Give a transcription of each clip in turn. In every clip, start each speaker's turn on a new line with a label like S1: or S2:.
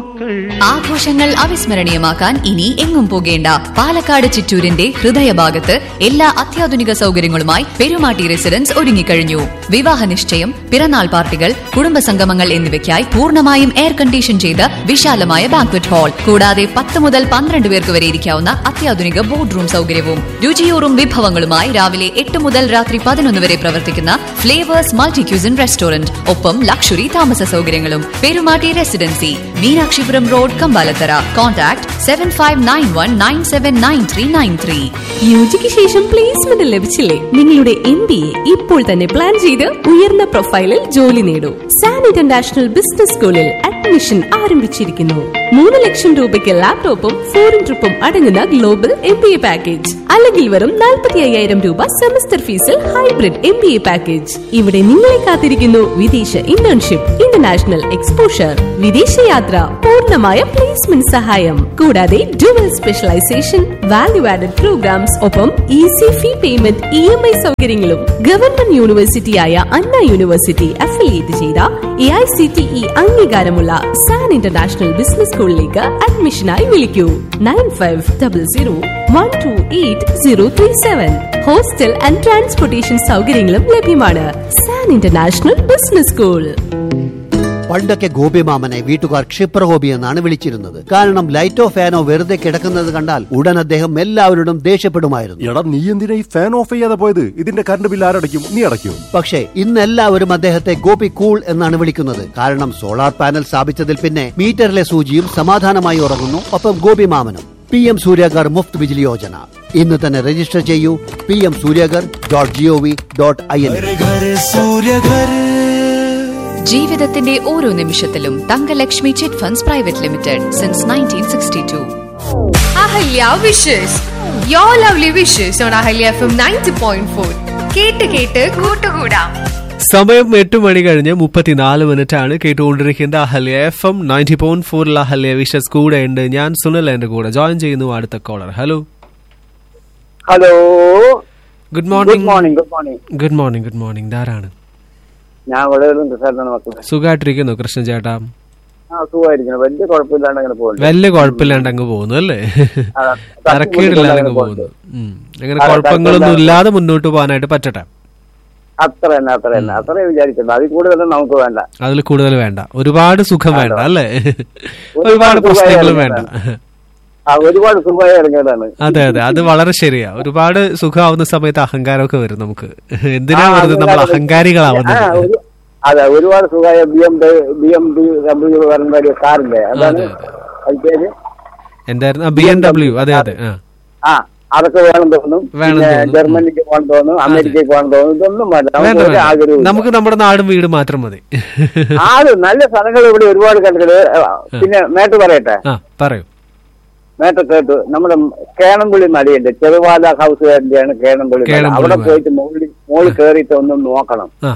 S1: പൂക്കൾ
S2: ആഘോഷങ്ങൾ അവിസ്മരണീയമാക്കാൻ ഇനി എങ്ങും പോകേണ്ട പാലക്കാട് ചിറ്റൂരിന്റെ ഹൃദയഭാഗത്ത് എല്ലാ അത്യാധുനിക സൗകര്യങ്ങളുമായി പെരുമാട്ടി റെസിഡൻസ് ഒരുങ്ങിക്കഴിഞ്ഞു വിവാഹ നിശ്ചയം പിറന്നാൾ പാർട്ടികൾ കുടുംബസംഗമങ്ങൾ എന്നിവയ്ക്കായി പൂർണ്ണമായും എയർ കണ്ടീഷൻ ചെയ്ത വിശാലമായ ബാങ്ക്വറ്റ് ഹാൾ കൂടാതെ പത്ത് മുതൽ പന്ത്രണ്ട് പേർക്ക് വരെ ഇരിക്കാവുന്ന അത്യാധുനിക ബോർഡ് റൂം സൗകര്യവും രുചിയൂറും വിഭവങ്ങളുമായി രാവിലെ എട്ട് മുതൽ രാത്രി പതിനൊന്ന് വരെ പ്രവർത്തിക്കുന്ന ഫ്ലേവേഴ്സ് മൾട്ടി ക്യൂസിൻ റെസ്റ്റോറന്റ് ഒപ്പം ലക്ഷറി താമസ സൗകര്യങ്ങളും Perumatty residency Meenakshipuram road Kambalathara contact seven five nine one nine seven nine three nine three
S3: യുജിക്ക് ശേഷം പ്ലേസ്മെന്റ് ലഭിച്ചില്ലേ നിങ്ങളുടെ എം ബി എ ഇപ്പോൾ തന്നെ പ്ലാൻ ചെയ്ത് ഉയർന്ന പ്രൊഫൈലിൽ ജോലി നേടൂ സാൻ ഇന്റർനാഷണൽ ബിസിനസ് സ്കൂളിൽ അഡ്മിഷൻ ആരംഭിച്ചിരിക്കുന്നു മൂന്ന് ലക്ഷം രൂപയ്ക്ക് ലാപ്ടോപ്പും ഫോറിൻ ട്രിപ്പും അടങ്ങുന്ന global M B A package അല്ലെങ്കിൽ വെറും നാൽപ്പത്തി അയ്യായിരം രൂപ സെമസ്റ്റർ ഫീസിൽ hybrid M B A package ഇവിടെ നിങ്ങളെ കാത്തിരിക്കുന്നു വിദേശ ഇന്റേൺഷിപ്പ് ഇന്റർനാഷണൽ എക്സ്പോഷർ വിദേശയാത്ര പൂർണ്ണമായ പ്ലേസ്മെന്റ് സഹായം കൂടാതെ dual specialisation value added programmes ഒപ്പം easy fee payment E M I സൗകര്യങ്ങളും ഗവൺമെന്റ് യൂണിവേഴ്സിറ്റിയായ അണ്ണ യൂണിവേഴ്സിറ്റി അഫിലിയേറ്റ് ചെയ്ത A I C T E അംഗീകാരമുള്ള സാൻ ഇന്റർനാഷണൽ ബിസിനസ് സ്കൂളിലേക്ക് അഡ്മിഷനായി വിളിക്കൂ nine five double zero one two eight zero three seven hostel and transportation സൗകര്യങ്ങളും ലഭ്യമാണ് സാൻ ഇന്റർനാഷണൽ ബിസിനസ് സ്കൂൾ
S4: പണ്ടൊക്കെ ഗോപിമാമനെ വീട്ടുകാർ ക്ഷിപ്രഗോപി എന്നാണ് വിളിച്ചിരുന്നത് കാരണം ലൈറ്റോ ഫാനോ വെറുതെ കിടക്കുന്നത് കണ്ടാൽ ഉടൻ അദ്ദേഹം എല്ലാവരോടും ദേഷ്യപ്പെടുമായിരുന്നു
S5: എടാ നീ എന്തിനാ ഈ ഫാൻ ഓഫ് ചെയ്യാതെ പോയത് ഇതിന്റെ കറണ്ട് ബില്ല് ആരടയ്ക്കും നീ അടയ്ക്കും
S4: പക്ഷേ ഇന്ന് എല്ലാവരും അദ്ദേഹത്തെ ഗോപി കൂൾ എന്നാണ് വിളിക്കുന്നത് കാരണം സോളാർ പാനൽ സ്ഥാപിച്ചതിൽ പിന്നെ മീറ്ററിലെ സൂചിയും സമാധാനമായി ഉറങ്ങുന്നു ഒപ്പം ഗോപിമാമനും പി എം സൂര്യഗർ മുഫ്ത് ബിജിലി യോജന ഇന്ന് തന്നെ രജിസ്റ്റർ ചെയ്യൂ P M Surya Ghar dot G O V dot I N
S2: ജീവിതത്തിന്റെ ഓരോ നിമിഷത്തിലും Thankalakshmi chit funds private limited since nineteen sixty two
S6: Ahalya wishes yo lovely wishes on Ahalya F M ninety point four കേട്ട് കേട്ട് കൂട്ടുകൂടാം
S7: സമയം എട്ട് മണി കഴിഞ്ഞ് മുപ്പത്തിനാല് മിനിറ്റ് ആണ് കേട്ടുകൊണ്ടിരിക്കുന്നത് Ahalya F M ninety point ഫോറിൽ അഹല്യ വിഷസ് കൂടെ ഉണ്ട് ഞാൻ സുനിൽ എന്റെ കൂടെ ജോയിൻ ചെയ്യുന്നു അടുത്ത caller hello
S8: hello
S7: good
S8: good
S7: morning
S8: morning good morning
S7: good morning good morning ധാരാണ്
S8: ഞാൻ വടകരുണ്ട് സാറിനാണ് മക്കളെ
S7: സുഖമായിട്ടിരിക്കുന്നു കൃഷ്ണൻ ചേട്ടാ
S8: ആ സുഖമായിരിക്കണം വലിയ കുഴപ്പമില്ലാണ്ട് അങ്ങനെ പോകുന്നു
S7: വലിയ കുഴപ്പമില്ലാണ്ട് അങ്ങ് പോകുന്നു അല്ലേ
S8: ആ,
S7: തരക്കേടില്ലാതെ അങ്ങ്
S8: അങ്ങനെ
S7: പോകുന്നു ഉം. അങ്ങനെ
S8: ആ,
S7: കുഴപ്പങ്ങളൊന്നും
S8: തരക്കേടില്ലാതെ
S7: ഇല്ലാതെ മുന്നോട്ട് പോകാനായിട്ട് പറ്റട്ടെ
S8: അത്ര തന്നെ അത്ര തന്നെ അത്രേ വിചാരിക്കുന്നു അതിൽ കൂടുതൽ നമുക്ക് വേണ്ട
S7: അതിൽ കൂടുതൽ വേണ്ട ഒരുപാട് സുഖം വേണ്ട അല്ലേ ഒരുപാട്
S8: ഒരുപാട്
S7: പ്രശ്നങ്ങളും
S8: സുഖമായി
S7: വേണ്ട
S8: ആ ഒരുപാട് സുഖമായി ഇറങ്ങിയതാണ്
S7: അതെ അതെ അത് വളരെ ശരിയാ ഒരുപാട് സുഖമാവുന്ന സമയത്ത് അഹങ്കാരമൊക്കെ വരും നമുക്ക് എന്തിനാ
S8: ആ,
S7: വെറുതെ നമ്മൾ
S8: അഹങ്കാരം.
S7: അഹങ്കാരികളാവുന്നത്
S8: ആ, ഒരു- അതെ ഒരുപാട് സുഖമായ B M B M W പറഞ്ഞ ഒരു കാറിന്റെ അതാണ്
S7: അതെ,
S8: അത് പേര്
S7: എന്തായിരുന്നു ബി എം ഡബ്ല്യു അതെ അതെ ആ
S8: ആ അതൊക്കെ വേണം തോന്നും
S7: വേണം
S8: പിന്നെ
S7: തോന്നും.
S8: ജർമ്മനിക്ക് പോകണം തോന്നും അമേരിക്കയ്ക്ക് പോകണം തോന്നും ഇതൊന്നും വേണ്ട
S7: വേണ്ട
S8: നമുക്ക് ഒരു
S7: വേണ്ട.
S8: ആഗ്രഹവും
S7: നമുക്ക് നമ്മുടെ നാടും വീട് മാത്രം മതി
S8: ആര് നല്ല സ്ഥലങ്ങൾ ഇവിടെ ഒരുപാട് കണ്ടിട്ട് പിന്നെ മേട്ട് പറയട്ടെ
S7: ആ പറയൂ
S8: മേട്ട് കേട്ടു നമ്മുടെ കേണമ്പുള്ളി മലയുണ്ട് ചെറുവാല ഹൗസ് കാരന്റെയാണ് കേണമ്പുള്ളി മല
S7: കേണമ്പുള്ളി
S8: അവിടെ
S7: മല.
S8: പോയിട്ട് മുകളിൽ മുകളിൽ കയറിയിട്ട് ഒന്ന് നോക്കണം
S7: ആ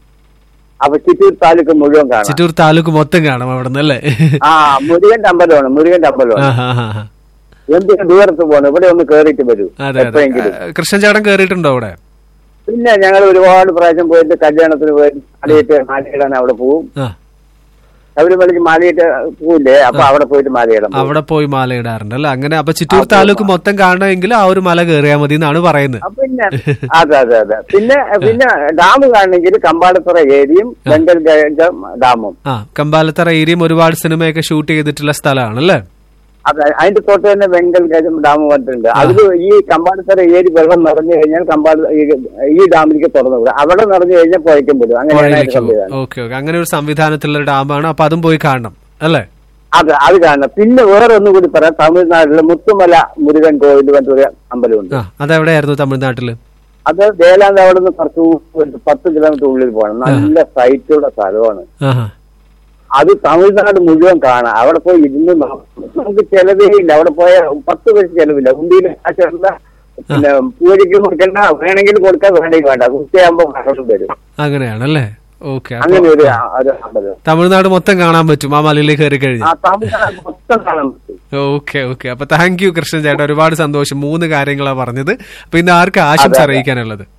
S8: അപ്പൊ ചിറ്റൂർ താലൂക്ക് മുഴുവൻ കാണാം
S7: ചിറ്റൂർ താലൂക്ക് മൊത്തം കാണാം അവിടെ നിന്ന് അല്ലേ
S8: ആ മുരുകന്റെ അമ്പലമാണ് മുരുകന്റെ
S7: ആ,
S8: അമ്പലമാണ്
S7: ആ, ആ, ആ.
S8: എന്തിനു ദൂരത്ത് പോകണം ഇവിടെ ഒന്ന് കയറിയിട്ട് വരൂ
S7: അതെ അതെ
S8: എപ്പോഴെങ്കിലും
S7: ആ, കൃഷ്ണൻ ചേട്ടൻ കേറിയിട്ടുണ്ടോ അവിടെ
S8: പിന്നെ ഞങ്ങൾ ഒരുപാട് പ്രാവശ്യം പോയിട്ട് കല്യാണത്തിന് പോയിട്ട് മാലയിട്ട് മാലയിടാൻ അവിടെ പോവും
S7: ആ
S8: ശബരിമലയ്ക്ക് മാലയിട്ട് പോവില്ലേ അപ്പൊ അവിടെ പോയിട്ട് മാലയിടാൻ പോകും.
S7: അവിടെ പോയി മാല ഇടാറുണ്ട് അല്ലേ അങ്ങനെ അപ്പൊ ചിറ്റൂർ താലൂക്ക് മൊത്തം കാണണമെങ്കിൽ ആ ഒരു മല കയറിയാൽ മതി എന്നാണ് പറയുന്നത്
S8: അപ്പൊ പിന്നെ അതെ അതെ അതെ പിന്നെ പിന്നെ ഡാം കാണണമെങ്കിൽ കമ്പാടത്തുറ ഏരിയയും ബംഗൽ ഡാമും
S7: ആ കമ്പാലത്തറ ഏരിയയും ഒരുപാട് സിനിമയൊക്കെ ഷൂട്ട് ചെയ്തിട്ടുള്ള സ്ഥലമാണ് അല്ലേ
S8: അതെ അതിന്റെ തൊട്ട് തന്നെ വെങ്കൽ ഗജം ഡാം വന്നിട്ടുണ്ട് അതിൽ ഈ കമ്പാടത്തറ ഏരി വെള്ളം നിറഞ്ഞു കഴിഞ്ഞാൽ കമ്പാട ഈ- ഈ ഡാമിലേക്ക് തുറന്നു വിടും അവിടെ നിറഞ്ഞു കഴിഞ്ഞാൽ പുഴയ്ക്കും വിടും അങ്ങനെയാണ് അതിന്റെ സംവിധാനം
S7: ഓക്കെ ഓക്കെ അങ്ങനെ ഒരു സംവിധാനത്തിലുള്ള ഒരു ഡാമാണ് അപ്പൊ അതും പോയി കാണണം അല്ലേ
S8: അതെ അത് കാണണം പിന്നെ വേറെ ഒന്നും കൂടി പറയാം തമിഴ്നാട്ടിലെ മുത്തുമല മുരുകൻ കോവിൽ പറഞ്ഞൊരു അമ്പലമുണ്ട്
S7: ആ അതെവിടെയായിരുന്നു തമിഴ്നാട്ടില്
S8: അത് വേലാന്ത് അവിടെ നിന്ന് കുറച്ച് ഒരു പത്ത് കിലോമീറ്റർ ഉള്ളിൽ പോകണം നല്ല സൈറ്റുള്ള സ്ഥലമാണ്
S7: ആഹാ
S8: അത് തമിഴ്നാട് മുഴുവൻ കാണാം അവിടെ പോയി ഇരുന്ന് നോക്കാം. നമുക്ക് ചെലവേ ഇല്ല അവിടെ പോയ പത്ത് പൈസ ചെലവില്ല ഉണ്ടിയിൽ കാശല്ല പിന്നെ പൂജയ്ക്ക് കൊടുക്കണ്ട വേണമെങ്കിൽ കൊടുക്കാൻ വേണമെങ്കിൽ വേണ്ട കുട്ടിയാകുമ്പോ ഭക്ഷണം വരും
S7: അങ്ങനെയാണല്ലേ ഓക്കെ
S8: അങ്ങനെ ഒരു ഒരു അമ്പലം
S7: തമിഴ്നാട് മൊത്തം കാണാൻ പറ്റും ആ മലയിലേക്ക് കയറി
S8: ആ
S7: കഴിഞ്ഞു
S8: തമിഴ്നാട് മൊത്തം കാണാൻ പറ്റും
S7: ഓക്കെ ഓക്കെ അപ്പൊ താങ്ക് യു കൃഷ്ണൻ ചേട്ടാ ഒരുപാട് സന്തോഷം മൂന്ന് കാര്യങ്ങളാണ് പറഞ്ഞത് അപ്പൊ ഇന്ന് ആർക്ക് ആശംസ
S8: അതെ, അതെ.
S7: അറിയിക്കാനുള്ളത്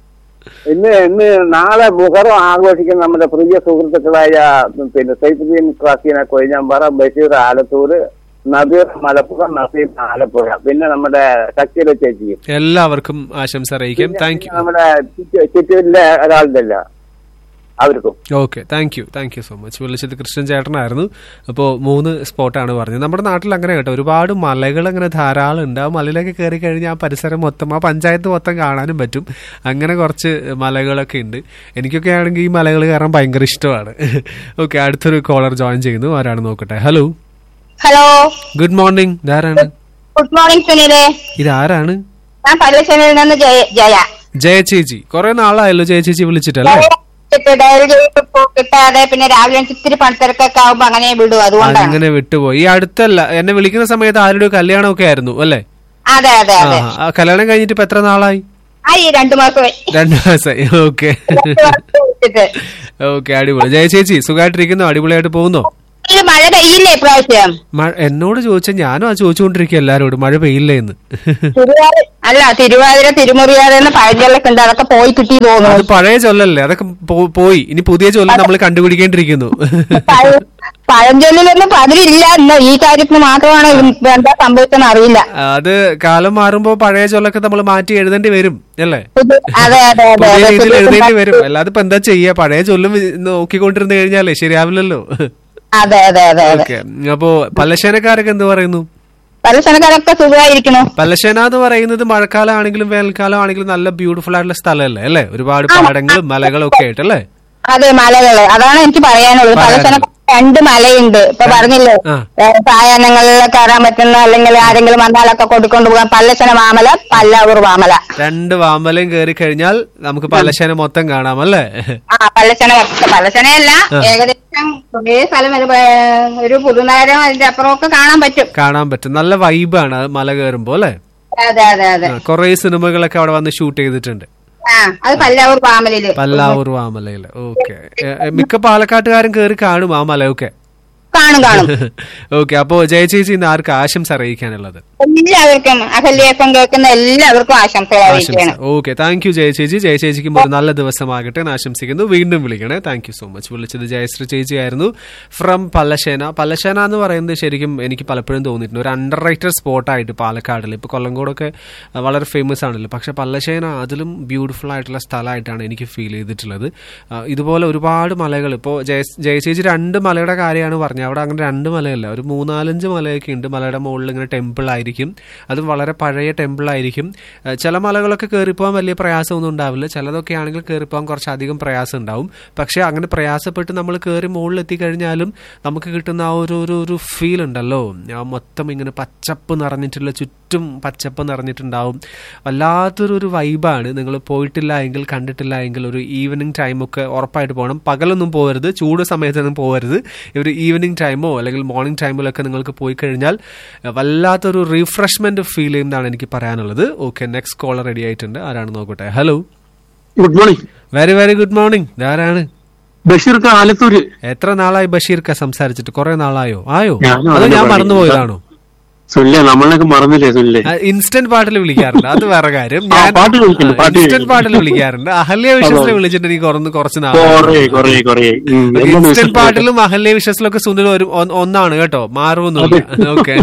S8: ഇന്ന് ഇന്ന് നാളെ മുഹറം ആഘോഷിക്കുന്ന നമ്മുടെ പ്രിയ സുഹൃത്തുക്കളായ പിന്നെ സൈഫുദ്ദീൻ ഖാസിനെ കൊഴിഞ്ഞാമ്പാറ ബഷീർ ആലത്തൂര് നദീർ മലപ്പുറം നസീം ആലപ്പുഴ പിന്നെ നമ്മുടെ ശക്തിയിലെ ചേച്ചിയും
S7: എല്ലാവർക്കും ആശംസ അറിയിക്കാം
S8: പിന്നെ
S7: താങ്ക് യു
S8: നമ്മുടെ ചുറ്റു- ചുറ്റൂരിലെ ഒരാളുടെ അവർക്കും
S7: okay thank you thank you so much വിളിച്ചത് കൃഷ്ണൻ ചേട്ടനായിരുന്നു അപ്പോൾ മൂന്ന് സ്പോട്ടാണ് പറഞ്ഞത് നമ്മുടെ നാട്ടിൽ അങ്ങനെ കേട്ടോ ഒരുപാട് മലകൾ അങ്ങനെ ധാരാളം ഉണ്ട് ആ മലയിലേക്ക് കയറി കഴിഞ്ഞാൽ ആ പരിസരം മൊത്തം ആ പഞ്ചായത്ത് മൊത്തം കാണാനും പറ്റും അങ്ങനെ കുറച്ച് മലകളൊക്കെ ഉണ്ട് എനിക്കൊക്കെ ആണെങ്കിൽ ഈ മലകൾ കയറാൻ ഭയങ്കര ഇഷ്ടമാണ് ഓക്കെ അടുത്തൊരു കോളർ ജോയിൻ ചെയ്യുന്നു ആരാണ് നോക്കട്ടെ ഹലോ
S1: ഹലോ
S7: ഗുഡ് മോർണിംഗ് ഇതാരാണ്
S1: ഗുഡ് മോർണിംഗ് സുനിലെ
S7: ഇതാരാണ്
S1: ഞാൻ പല്ലശ്ശനിൽ നിന്ന് ജയ ജയ
S7: ജയ ചേച്ചി കുറെ നാളായല്ലോ ജയ ചേച്ചി വിളിച്ചിട്ടല്ലേ
S1: ഡയറി ഡയറി ചെയ്തിപ്പോ കിട്ടാതെ പിന്നെ രാവിലെ എനിക്ക് ഇത്തിരി പണിത്തിരക്കൊക്കെ ആവുമ്പോ അങ്ങനെ വിടും അതുകൊണ്ടാണ്
S7: അങ്ങനെ വിട്ടുപോയി ഈ അടുത്തല്ല എന്നെ വിളിക്കുന്ന സമയത്ത് ആരുടെ കല്യാണമൊക്കെ ആയിരുന്നു അല്ലേ
S1: അതെ അതെ അതെ
S7: ആ, ആ, കല്യാണം കഴിഞ്ഞിട്ട് ഇപ്പൊ എത്ര നാളായി
S1: ആ ഈ രണ്ടു മാസമായി
S7: രണ്ടു മാസമായി ഓക്കെ
S1: രണ്ട് മാസം വെച്ചിട്ട്.
S7: ഓക്കെ അടിപൊളി ജയ ചേച്ചി സുഖമായിട്ടിരിക്കുന്നു അടിപൊളിയായിട്ട് പോകുന്നു
S1: ഈ മഴ പെയ്യില്ലേ ഇപ്രാവശ്യം
S7: മഴ- എന്നോട് ചോദിച്ചാൽ ഞാനും ആ ചോദിച്ചുകൊണ്ടിരിക്കുക എല്ലാരോടും മഴ പെയ്യില്ലേ എന്ന്
S1: തിരുവാതിര അല്ല തിരുവാതിര തിരുമുറിയാതെന്ന് പഴഞ്ചൊല്ലൊക്കെ ഉണ്ട് അതൊക്കെ പോയി കിട്ടി
S7: അത്
S1: തോന്നുന്നു
S7: പഴയ ചൊല്ലല്ലേ അതൊക്കെ പോ- പോയി ഇനി പുതിയ ചൊല്ല് നമ്മൾ കണ്ടുപിടിക്കേണ്ടിരിക്കുന്നു
S1: പഴ- പഴഞ്ചൊല്ലിലൊന്നും പതിരില്ല ഇന്ന് ഈ കാര്യത്തിന് മാത്രമാണ് ഇത് എന്താ സംഭവിച്ചെന്ന് അറിയില്ല
S7: അത് കാലം മാറുമ്പോ പഴയ ചൊല്ലൊക്കെ നമ്മൾ മാറ്റി എഴുതേണ്ടി വരും അല്ലേ
S1: പുതിയ- അതെ അതെ അതെ
S7: പുതിയ
S1: അതെ
S7: രീതിയിൽ എഴുതേണ്ടി
S1: പുതിയ-
S7: വരും അല്ലാതെ ഇപ്പൊ എന്താ ചെയ്യാ പഴയ ചൊല്ലും നോക്കിക്കൊണ്ടിരുന്നു കഴിഞ്ഞാലേ ശരിയാവില്ലല്ലോ
S1: അതെ അതെ അതെ അതെ
S7: ഓക്കെ അപ്പോ പല്ലശേനക്കാരൊക്കെ എന്ത് പറയുന്നു
S1: പല സ്ഥലക്കാരൊക്കെ സുഖമായിരിക്കണു
S7: പല്ലശേന എന്ന് പറയുന്നത് മഴക്കാലം ആണെങ്കിലും വേനൽക്കാലം ആണെങ്കിലും നല്ല ബ്യൂട്ടിഫുൾ ആയിട്ടുള്ള സ്ഥലമല്ലേ അല്ലേ ഒരുപാട് പാടങ്ങളും മലകളും ഒക്കെ ആയിട്ട് അല്ലേ
S1: അതെ മലകള് അതാണ് എനിക്ക് പറയാനുള്ളത് പല സ്ഥലത്ത് രണ്ട് മലയുണ്ട് ഇപ്പൊ പറഞ്ഞില്ലേ
S7: ആ.
S1: ഏ, സായാഹ്നങ്ങളിൽ കയറാൻ പറ്റുന്ന അല്ലെങ്കിൽ ആരെങ്കിലും വന്നാലൊക്കെ കൊടുക്കൊണ്ട് പോകാൻ പല്ലശന മാമല പല്ലാവൂർ മാമല
S7: രണ്ട് വാമ്പലം കയറി കഴിഞ്ഞാൽ നമുക്ക് പല്ലശേന മൊത്തം കാണാം അല്ലേ
S1: ആ പല്ലശന പല്ലശനയല്ല ഏകദേശം കുറേ സ്ഥലം ഒരു പ- ഒരു പുതുനഗരം അതിന്റെ അപ്പുറമൊക്കെ കാണാൻ പറ്റും
S7: കാണാൻ പറ്റും നല്ല വൈബാണ് അത് മല കയറുമ്പോ അല്ലേ
S1: അതെ അതെ അതെ
S7: കുറെ സിനിമകളൊക്കെ അവിടെ വന്ന് ഷൂട്ട് ചെയ്തിട്ടുണ്ട്
S1: ആ അത് പല്ലാവൂർ മാമലയില്
S7: പല്ലാവൂർ വാമലയില് ഓക്കെ മിക്ക പാലക്കാട്ടുകാരും കയറി കാണും ആ മലയൊക്കെ
S1: കാണും കാണും
S7: ഓക്കെ അപ്പോ ജയചേച്ചി ഇന്ന് ആർക്ക് ആശംസ അറിയിക്കാനുള്ളത്
S1: എല്ലാവർക്കും അഹല്യപ്പം കേൾക്കുന്ന എല്ലാവർക്കും ആശംസകൾ അറിയിക്കുകയാണ്
S7: ഓക്കെ താങ്ക് യു ജയചേച്ചി ജയചേച്ചിക്കും ഒരു നല്ല ദിവസമാകട്ടെ എന്ന് ആശംസിക്കുന്നു വീണ്ടും വിളിക്കണേ താങ്ക് യു സോ മച്ച് വിളിച്ചത് ജയശ്രീ ചേച്ചി ആയിരുന്നു ഫ്രം പല്ലശേന പല്ലശേന എന്ന് പറയുന്നത് ശരിക്കും എനിക്ക് പലപ്പോഴും തോന്നിയിട്ടുണ്ട് ഒരു അണ്ടർ റൈറ്റഡ് സ്പോട്ടായിട്ട് പാലക്കാടിൽ ഇപ്പൊ കൊല്ലങ്കോടൊക്കെ അഹ്, വളരെ ഫേമസ് ആണല്ലോ പക്ഷെ പല്ലശേന അതിലും ബ്യൂട്ടിഫുൾ ആയിട്ടുള്ള സ്ഥലമായിട്ടാണ് എനിക്ക് ഫീൽ ചെയ്തിട്ടുള്ളത് അഹ്, ഇതുപോലെ ഒരുപാട് മലകൾ ഇപ്പോൾ ജയ ജയചേച്ചി രണ്ട് മലയുടെ കാര്യമാണ് പറഞ്ഞത് അവിടെ അങ്ങനെ രണ്ട് മലയല്ല ഒരു മൂന്നാലഞ്ച് മലയൊക്കെ ഉണ്ട് മലയുടെ മുകളിൽ ഇങ്ങനെ ടെമ്പിൾ ആയിരിക്കും അത് വളരെ പഴയ ടെമ്പിൾ ആയിരിക്കും ഏഹ് ചില മലകളൊക്കെ കയറിപ്പോകാൻ വലിയ പ്രയാസമൊന്നും ഉണ്ടാവില്ല ചിലതൊക്കെ ആണെങ്കിൽ കയറിപ്പോകാൻ കുറച്ചധികം പ്രയാസം ഉണ്ടാവും പക്ഷേ അങ്ങനെ പ്രയാസപ്പെട്ട് നമ്മൾ കയറി മുകളിൽ എത്തിക്കഴിഞ്ഞാലും നമുക്ക് കിട്ടുന്ന ആ ഒരു ഒരു ഒരു ഫീൽ ഉണ്ടല്ലോ ആ മൊത്തം ഇങ്ങനെ പച്ചപ്പ് നിറഞ്ഞിട്ടുള്ള ചുറ്റും പച്ചപ്പ് നിറഞ്ഞിട്ടുണ്ടാവും വല്ലാത്തൊരു ഒരു വൈബാണ് നിങ്ങൾ പോയിട്ടില്ല എങ്കിൽ കണ്ടിട്ടില്ല എങ്കിൽ ഒരു ഈവനിങ് ടൈമൊക്കെ ഉറപ്പായിട്ട് പോകണം പകലൊന്നും പോകരുത് ചൂട് സമയത്തൊന്നും പോകരുത് ഒരു ഈവനിങ് ടൈമോ അല്ലെങ്കിൽ മോർണിംഗ് ടൈമിലൊക്കെ നിങ്ങൾക്ക് പോയി കഴിഞ്ഞാൽ അഹ് വല്ലാത്തൊരു റീഫ്രഷ്മെന്റ് ഫീൽ ചെയ്യുന്നതാണ് എനിക്ക് പറയാനുള്ളത് ഓക്കെ നെക്സ്റ്റ് കോളർ റെഡി ആയിട്ടുണ്ട് ആരാണ് നോക്കട്ടെ hello
S9: good morning
S7: very very good morning ഇതാരാണ്
S9: ബഷീർക്ക് ആലത്തൂര്
S7: എത്ര നാളായി ബഷീർക്ക സംസാരിച്ചിട്ട് കുറെ നാളായോ ആയോ
S9: ഞാനും
S7: അത്
S9: അതന്നെ
S7: ഞാൻ
S9: പറയുന്നത്.
S7: മറന്നുപോയതാണോ
S9: സുല്ലേ നമ്മളൊക്കെ മറന്നില്ലേ സുല്ലേ
S7: ഇൻസ്റ്റന്റ് പാട്ടിൽ വിളിക്കാറുണ്ട് അത് വേറെ കാര്യം
S9: ആ,
S7: ഞാൻ
S9: പാട്ട് വിളിക്കുന്നു, പാട്ട്
S7: ഇൻസ്റ്റന്റ്
S9: വിളിക്കുന്നു.
S7: പാട്ടിൽ വിളിക്കാറുണ്ട് അഹല്യ വിശ്വസിനെ വിളിച്ചിട്ട് എനിക്ക് കുറച്ച് കുറച്ച്
S9: കൊറേ
S7: നാളെ
S9: കൊറേ കൊറേ ഉം, എല്ലാ
S7: ഇൻസ്റ്റന്റ്
S9: ദിവസവും
S7: പാട്ടിലും അഹല്യ വിശ്വസിലൊക്കെ സുനിൽ ഒരു ഒ- ഒന്നാണ് കേട്ടോ മാറുമൊന്നുമില്ല ഓക്കെ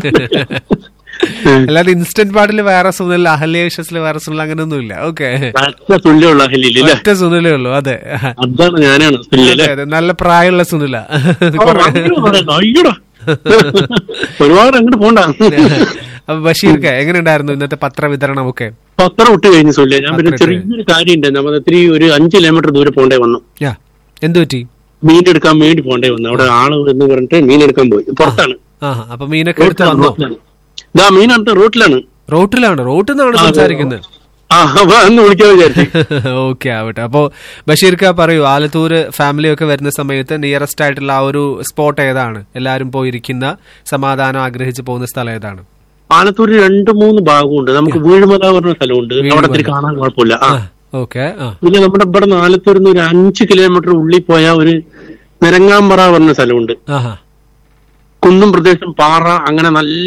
S9: ഉം.
S7: അല്ലാതെ ഇൻസ്റ്റന്റ് പാട്ടിൽ വേറെ സുനിൽ അഹല്യ വിശ്വസിൽ വേറെ സുനിൽ അങ്ങനെയൊന്നുമില്ല ഓക്കെ
S9: നല്ല തുല്യമുള്ള ഹലിയില്ലേ
S7: ഒറ്റ സുനിലേ ഉള്ളൂ അതെ
S9: അതാണ് ഞാനാണ് സുല്ലേ
S7: അതെ, അതെ. നല്ല പ്രായമുള്ള സുനില
S9: അയ്യോടാ ഒരുപാട് അങ്ങോട്ട് പോണ്ട
S7: അപ്പൊ ബഷീർക്ക് എങ്ങനെയുണ്ടായിരുന്നു ഇന്നത്തെ പത്രവിതരണമൊക്കെ
S9: പത്രം ഇട്ട് കഴിഞ്ഞു സുല്ലേ ഞാൻ പിന്നെ
S7: പത്രം ഇട്ട്
S9: ചെറിയൊരു കാര്യം ഉണ്ട് നമ്മൾ ഇത്തിരി ഒരു അഞ്ച് കിലോമീറ്റർ ദൂരെ പോണ്ടേ വന്നു
S7: യാ എന്തു പറ്റി
S9: മീൻ എടുക്കാൻ വേണ്ടി പോണ്ടേ വന്നു അവിടെ ആള് എന്ന് പറഞ്ഞിട്ട് മീൻ എടുക്കാൻ പോയി പുറത്താണ്
S7: ആ അപ്പൊ മീനൊക്കെ എടുത്ത് വന്നോ
S9: റോട്ടിലാണ് ഇതാ മീൻ അടുത്ത റോട്ടിലാണ്
S7: റോട്ടിലാണ് റോട്ടിൽ നിന്നാണ്
S9: ആ, അതെ.
S7: സംസാരിക്കുന്നത്
S9: ആ അപ്പൊ അന്ന് വിളിക്കാൻ വിചാരിച്ചു
S7: ഓക്കെ ആവട്ടെ അപ്പോ ബഷീർക്ക പറയൂ ആലത്തൂര് ഫാമിലി ഒക്കെ വരുന്ന സമയത്ത് നിയറസ്റ്റ് ആയിട്ടുള്ള ആ ഒരു സ്പോട്ട് ഏതാണ് എല്ലാരും പോയിരിക്കുന്ന സമാധാനം ആഗ്രഹിച്ച് പോകുന്ന സ്ഥലം ഏതാണ്
S9: ആലത്തൂര് രണ്ട് മൂന്ന് ഭാഗമുണ്ട് നമുക്ക് വീഴുമല പറഞ്ഞ സ്ഥലമുണ്ട് അവിടെ ഇത്തിരി
S7: വീഴുമല.
S9: കാണാൻ കുഴപ്പമില്ല ആ
S7: ഓക്കെ ആ
S9: പിന്നെ നമ്മുടെ ഇവിടെ നിന്ന് ആലത്തൂരിൽ നിന്ന് ഒരു അഞ്ച് കിലോമീറ്റർ ഉള്ളിൽ പോയ ഒരു നിരങ്ങാമ്പറ പറഞ്ഞ സ്ഥലമുണ്ട്
S7: ആഹാ
S9: കുന്നും പ്രദേശം പാറ അങ്ങനെ നല്ല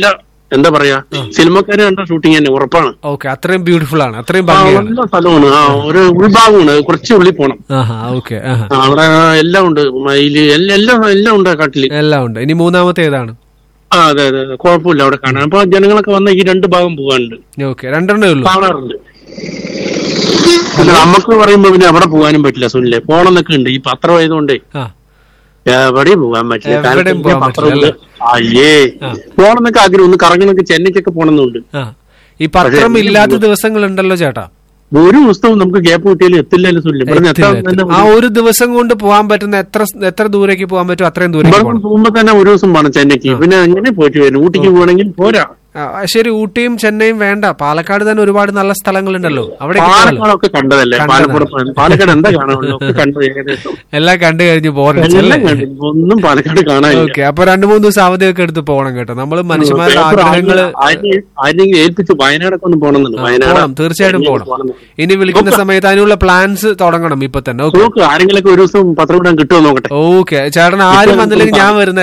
S9: എന്താ പറയാ സിനിമക്കാര് കണ്ട ഷൂട്ടിംഗ് തന്നെ ഉറപ്പാണ്
S7: ഓക്കെ അത്രയും ബ്യൂട്ടിഫുൾ ആണ് അത്രയും
S9: ആ,
S7: ഭംഗിയാണ്
S9: നല്ല സ്ഥലമാണ് ആ ഒരു ഉൾഭാഗമാണ് കുറച്ച് ഉള്ളിൽ പോണം
S7: ആഹാ ഓക്കെ ആഹാ
S9: ആ, അവിടെ എല്ലാം ഉണ്ട് മയില് എല്ലാം എല്ലാം എല്ലാം ഉണ്ട് ആ കാട്ടില്
S7: എല്ലാം ഉണ്ട് ഇനി മൂന്നാമത്തെ ഏതാണ്
S9: ആ അതെ അതെ അതെ കുഴപ്പമില്ല അവിടെ കാണാൻ അപ്പൊ ജനങ്ങളൊക്കെ വന്ന ഈ രണ്ട് ഭാഗം പോകാനുണ്ട്
S7: ഓക്കെ രണ്ടെണ്ണേ ഉള്ളൂ
S9: കാണാറുണ്ട് പിന്നെ നമുക്ക് പറയുമ്പോ പിന്നെ അവിടെ പോകാനും പറ്റില്ല സുനിലെ പോണെന്നൊക്കെ ഉണ്ട് ഈ പത്രം ആയതുകൊണ്ടേ
S7: ആ
S9: എവിടെയും പോകാൻ പറ്റില്ല
S7: എവിടെയും
S9: കാരണം
S7: പോകാൻ
S9: പത്രമുണ്ട്.
S7: പറ്റില്ല,
S9: അയ്യേ പോണെന്നൊക്കെ ആഗ്രഹം ഒന്ന് കറങ്ങണൊക്കെ ചെന്നൈക്കൊക്കെ പോണെന്നുണ്ട്
S7: ആ ഈ പത്രം ഇല്ലാത്ത ദിവസങ്ങൾ ഉണ്ടല്ലോ ചേട്ടാ
S9: ഒരു പുസ്തകവും നമുക്ക് ഗ്യാപ്പ് കിട്ടിയാലും എത്തില്ലല്ലോ സുനിലെ ഇവിടെ
S7: എത്തില്ല, എത്തില്ല. ആ ഒരു ദിവസം കൊണ്ട് പോകാൻ പറ്റുന്ന എത്ര എത്ര ദൂരേക്ക് പോകാൻ പറ്റും അത്രയും ദൂരേക്ക്
S9: ഇവിടെ
S7: പോകണം
S9: പോകുമ്പോ തന്നെ ഒരു ദിവസം വേണം ചെന്നൈക്ക് പിന്നെ എങ്ങനെ പോയിട്ട് വരും ഊട്ടിക്ക് പോകണമെങ്കിൽ പോരാ
S7: ആ, ശരി ഊട്ടിയും ചെന്നൈയും വേണ്ട പാലക്കാട് തന്നെ ഒരുപാട് നല്ല സ്ഥലങ്ങളുണ്ടല്ലോ അവിടെ
S9: പാലക്കാടൊക്കെ കണ്ടതല്ലേ
S7: കണ്ടതാ.
S9: പാലക്കാട് പോയ- പാലക്കാട് എന്താ കാണാനുള്ളൂ ഒക്കെ കണ്ടു ഏകദേശം
S7: എല്ലാം കണ്ടു കഴിഞ്ഞ് ബോറടിച്ചല്ലേ
S9: എല്ലാം കണ്ടു ഒന്നും പാലക്കാട് കാണാനില്ല
S7: ഓക്കെ അപ്പൊ രണ്ടു മൂന്ന് ദിവസം അവധിയൊക്കെ എടുത്ത് പോകണം കേട്ടോ നമ്മള് മനുഷ്യന്മാരുടെ
S9: പേപ്പർ
S7: ആഗ്രഹങ്ങള്
S9: ആരെങ്കിലും- ആരെങ്കിലും ഏൽപ്പിച്ച് വയനാടൊക്കെ ഒന്ന് പോകണമെന്നുണ്ട് വയനാട്
S7: പോണം തീർച്ചയായിട്ടും പോണം
S9: പോകണമെന്നുണ്ട്.
S7: ഇനി വിളിക്കുന്ന സമയത്ത് അതിനുള്ള പ്ലാൻസ് തുടങ്ങണം ഇപ്പൊ തന്നെ ഓക്കെ
S9: നോക്ക് ആരെങ്കിലൊക്കെ ഒരു ദിവസം പത്രം ഇടാൻ കിട്ടുമോ നോക്കട്ടെ
S7: ഓക്കെ ചേട്ടൻ ആരും വന്നില്ലെങ്കിൽ ഞാൻ വരുന്ന